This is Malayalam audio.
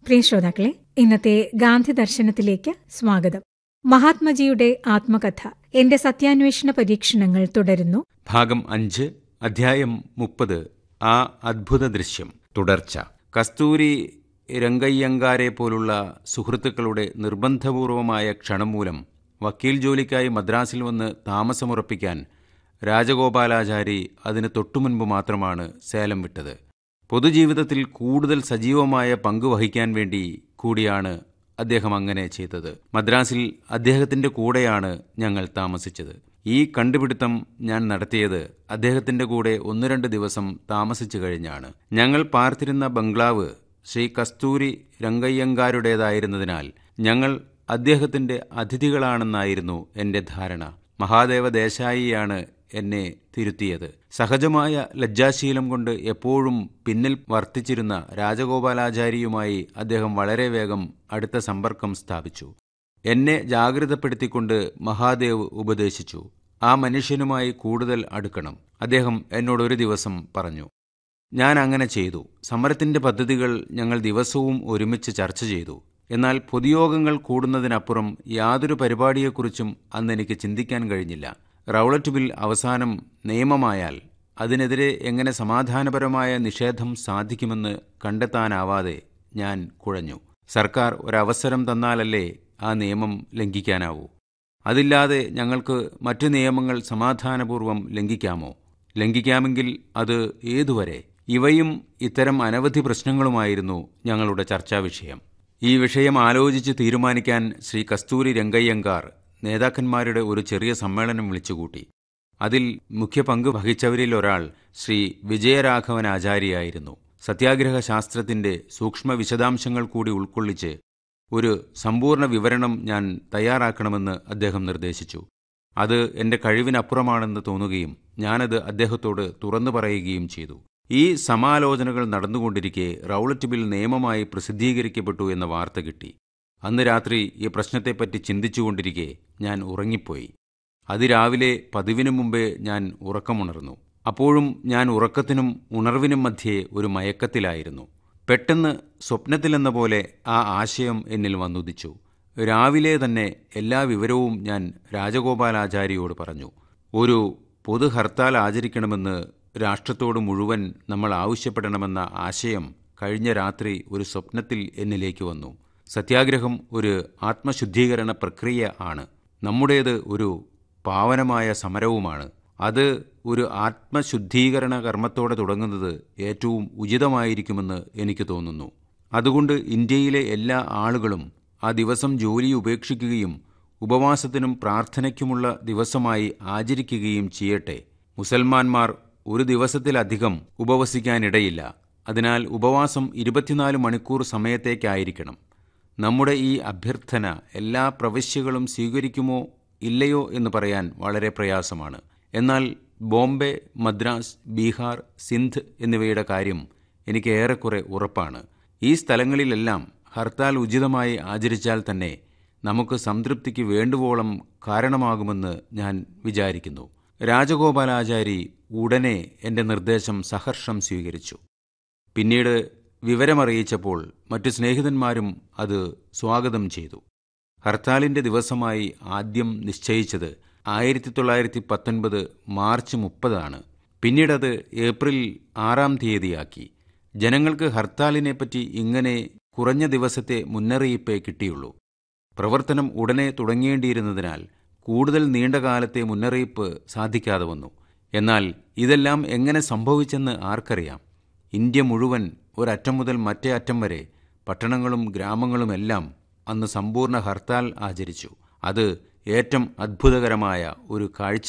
പ്രിയ ശ്രോതാക്കളെ ഇന്നത്തെ ഗാന്ധി ദർശനത്തിലേക്ക് സ്വാഗതം മഹാത്മജിയുടെ ആത്മകഥ എന്റെ സത്യാന്വേഷണ പരീക്ഷണങ്ങൾ തുടരുന്നു ഭാഗം അഞ്ച് അധ്യായം മുപ്പത് ആ അദ്ഭുത ദൃശ്യം തുടർച്ച കസ്തൂരി രംഗയ്യങ്കാരെ പോലുള്ള സുഹൃത്തുക്കളുടെ നിർബന്ധപൂർവമായ ക്ഷണം മൂലം വക്കീൽ ജോലിക്കായി മദ്രാസിൽ വന്ന് താമസമുറപ്പിക്കാൻ രാജഗോപാലാചാരി അതിന് തൊട്ടുമുൻപ് മാത്രമാണ് സേലം വിട്ടത് പൊതുജീവിതത്തിൽ കൂടുതൽ സജീവമായ പങ്ക് വഹിക്കാൻ വേണ്ടി കൂടിയാണ് അദ്ദേഹം അങ്ങനെ ചെയ്തത് മദ്രാസിൽ അദ്ദേഹത്തിന്റെ കൂടെയാണ് ഞങ്ങൾ താമസിച്ചത് ഈ കണ്ടുപിടുത്തം ഞാൻ നടത്തിയത് അദ്ദേഹത്തിന്റെ കൂടെ ഒന്ന് രണ്ട് ദിവസം താമസിച്ചു കഴിഞ്ഞാണ് ഞങ്ങൾ പാർത്തിരുന്ന ബംഗ്ലാവ് ശ്രീ കസ്തൂരി രംഗയ്യങ്കാരുടേതായിരുന്നതിനാൽ ഞങ്ങൾ അദ്ദേഹത്തിന്റെ അതിഥികളാണെന്നായിരുന്നു എന്റെ ധാരണ മഹാദേവ ദേശായിയാണ് എന്നെ തിരുത്തിയത് സഹജമായ ലജ്ജാശീലം കൊണ്ട് എപ്പോഴും പിന്നിൽ വർത്തിച്ചിരുന്ന രാജഗോപാലാചാരിയുമായി അദ്ദേഹം വളരെ വേഗം അടുത്ത സമ്പർക്കം സ്ഥാപിച്ചു എന്നെ ജാഗ്രതപ്പെടുത്തിക്കൊണ്ട് മഹാദേവ് ഉപദേശിച്ചു ആ മനുഷ്യനുമായി കൂടുതൽ അടുക്കണം അദ്ദേഹം എന്നോട് ഒരു ദിവസം പറഞ്ഞു ഞാൻ അങ്ങനെ ചെയ്തു സമരത്തിന്റെ പദ്ധതികൾ ഞങ്ങൾ ദിവസവും ഒരുമിച്ച് ചർച്ച ചെയ്തു എന്നാൽ പൊതുയോഗങ്ങൾ കൂടുന്നതിനപ്പുറം യാതൊരു പരിപാടിയെക്കുറിച്ചും അന്ന് എനിക്ക് ചിന്തിക്കാൻ കഴിഞ്ഞില്ല റൗളറ്റ് ബിൽ അവസാനം നിയമമായാൽ അതിനെതിരെ എങ്ങനെ സമാധാനപരമായ നിഷേധം സാധിക്കുമെന്ന് കണ്ടെത്താനാവാതെ ഞാൻ കുഴഞ്ഞു സർക്കാർ ഒരവസരം തന്നാലല്ലേ ആ നിയമം ലംഘിക്കാനാവൂ അതില്ലാതെ ഞങ്ങൾക്ക് മറ്റു നിയമങ്ങൾ സമാധാനപൂർവ്വം ലംഘിക്കാമോ ലംഘിക്കാമെങ്കിൽ അത് ഏതുവരെ ഇവയും ഇത്തരം അനവധി പ്രശ്നങ്ങളുമായിരുന്നു ഞങ്ങളുടെ ചർച്ചാ വിഷയം ഈ വിഷയം ആലോചിച്ച് തീരുമാനിക്കാൻ ശ്രീ കസ്തൂരി രംഗയ്യങ്കാർ നേതാക്കന്മാരുടെ ഒരു ചെറിയ സമ്മേളനം വിളിച്ചുകൂട്ടി അതിൽ മുഖ്യ പങ്ക് വഹിച്ചവരിൽ ഒരാൾ ശ്രീ വിജയരാഘവൻ ആചാര്യായിരുന്നു സത്യാഗ്രഹ ശാസ്ത്രത്തിന്റെ സൂക്ഷ്മ വിശദാംശങ്ങൾ കൂടി ഉൾക്കൊള്ളിച്ച് ഒരു സമ്പൂർണ്ണ വിവരണം ഞാൻ തയ്യാറാക്കണമെന്ന് അദ്ദേഹം നിർദ്ദേശിച്ചു അത് എന്റെ കഴിവിനപ്പുറമാണെന്ന് തോന്നുകയും ഞാനത് അദ്ദേഹത്തോട് തുറന്നു പറയുകയും ചെയ്തു ഈ സമാലോചനകൾ നടന്നുകൊണ്ടിരിക്കെ റൗളറ്റ് ബിൽ നിയമമായി പ്രസിദ്ധീകരിക്കപ്പെട്ടു എന്ന വാർത്ത കിട്ടി അന്ന് രാത്രി ഈ പ്രശ്നത്തെപ്പറ്റി ചിന്തിച്ചുകൊണ്ടിരിക്കെ ഞാൻ ഉറങ്ങിപ്പോയി അതിരാവിലെ പതിവിനു മുമ്പേ ഞാൻ ഉറക്കമുണർന്നു അപ്പോഴും ഞാൻ ഉറക്കത്തിനും ഉണർവിനും മധ്യേ ഒരു മയക്കത്തിലായിരുന്നു പെട്ടെന്ന് സ്വപ്നത്തിലെന്ന പോലെ ആ ആശയം എന്നിൽ വന്നുദിച്ചു രാവിലെ തന്നെ എല്ലാ വിവരവും ഞാൻ രാജഗോപാലാചാരിയോട് പറഞ്ഞു ഒരു പൊതു ഹർത്താൽ ആചരിക്കണമെന്ന് രാഷ്ട്രത്തോട് മുഴുവൻ നമ്മൾ ആവശ്യപ്പെടണമെന്ന ആശയം കഴിഞ്ഞ രാത്രി ഒരു സ്വപ്നത്തിൽ എന്നിലേക്ക് വന്നു സത്യാഗ്രഹം ഒരു ആത്മശുദ്ധീകരണ പ്രക്രിയ ആണ് നമ്മുടേത് ഒരു പാവനമായ സമരവുമാണ് അത് ഒരു ആത്മശുദ്ധീകരണ കർമ്മത്തോടെ തുടങ്ങുന്നത് ഏറ്റവും ഉചിതമായിരിക്കുമെന്ന് എനിക്ക് തോന്നുന്നു അതുകൊണ്ട് ഇന്ത്യയിലെ എല്ലാ ആളുകളും ആ ദിവസം ജോലി ഉപേക്ഷിക്കുകയും ഉപവാസത്തിനും പ്രാർത്ഥനയ്ക്കുമുള്ള ദിവസമായി ആചരിക്കുകയും ചെയ്യട്ടെ മുസൽമാന്മാർ ഒരു ദിവസത്തിലധികം ഉപവസിക്കാനിടയില്ല അതിനാൽ ഉപവാസം ഇരുപത്തിനാല് മണിക്കൂർ സമയത്തേക്കായിരിക്കണം നമ്മുടെ ഈ അഭ്യർത്ഥന എല്ലാ പ്രവശ്യകളും സ്വീകരിക്കുമോ ഇല്ലയോ എന്ന് പറയാൻ വളരെ പ്രയാസമാണ് എന്നാൽ ബോംബെ മദ്രാസ് ബീഹാർ സിന്ധ് എന്നിവയുടെ കാര്യം എനിക്ക് ഏറെക്കുറെ ഉറപ്പാണ് ഈ സ്ഥലങ്ങളിലെല്ലാം ഹർത്താൽ ഉചിതമായി ആചരിച്ചാൽ തന്നെ നമുക്ക് സംതൃപ്തിക്ക് വേണ്ടുവോളം കാരണമാകുമെന്ന് ഞാൻ വിചാരിക്കുന്നു രാജഗോപാലാചാരി ഉടനെ എൻ്റെ നിർദ്ദേശം സഹർഷം സ്വീകരിച്ചു പിന്നീട് വിവരമറിയിച്ചപ്പോൾ മറ്റു സ്നേഹിതന്മാരും അത് സ്വാഗതം ചെയ്തു ഹർത്താലിൻ്റെ ദിവസമായി ആദ്യം നിശ്ചയിച്ചത് ആയിരത്തി തൊള്ളായിരത്തി പത്തൊൻപത് മാർച്ച് മുപ്പതാണ് പിന്നീടത് ഏപ്രിൽ ആറാം തീയതിയാക്കി ജനങ്ങൾക്ക് ഹർത്താലിനെപ്പറ്റി ഇങ്ങനെ കുറഞ്ഞ ദിവസത്തെ മുന്നറിയിപ്പേ കിട്ടിയുള്ളൂ പ്രവർത്തനം ഉടനെ തുടങ്ങേണ്ടിയിരുന്നതിനാൽ കൂടുതൽ നീണ്ടകാലത്തെ മുന്നറിയിപ്പ് സാധിക്കാതെ വന്നു എന്നാൽ ഇതെല്ലാം എങ്ങനെ സംഭവിച്ചെന്ന് ആർക്കറിയാം ഇന്ത്യ മുഴുവൻ ഒരറ്റം മുതൽ മറ്റേ അറ്റം വരെ പട്ടണങ്ങളും ഗ്രാമങ്ങളുമെല്ലാം അന്ന് സമ്പൂർണ്ണ ഹർത്താൽ ആചരിച്ചു അത് ഏറ്റവും അത്ഭുതകരമായ ഒരു കാഴ്ച